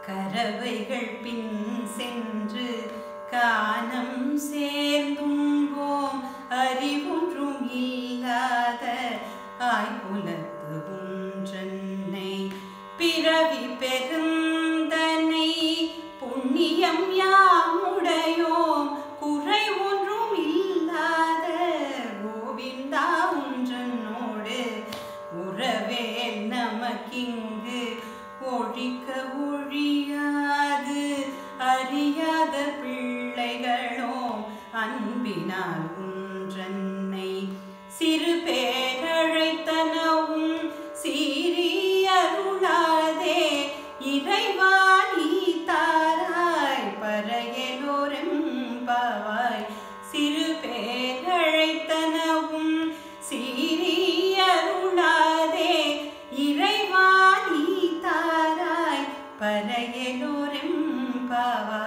கரவைகள் பின் சென்று கானம் சேர்ந்தும்போம் அறிவொன்றும் இல்லாத ஆய்குலத்து ஒன்றன்னை பிறவி பெருந்தனை புண்ணியம் யாமுடையோம் குறை ஒன்றும் இல்லாத கோவிந்தா ஒன்றனோடு உறவே நமக்கிங்கு ஒழிக்க ஒழியாது அறியாத பிள்ளைகளோம் அன்பினால் ஒன்றன்னை சிறு பேரழைத்தனவும் சீரியருளாதே இறைவா நீ தாராய் பறையலோரம் பாவாய் சிறு பேரழைத்தனவும் சீரியருளாதே இறைவா நீ தாராய் பறையலோரம் பாவாய்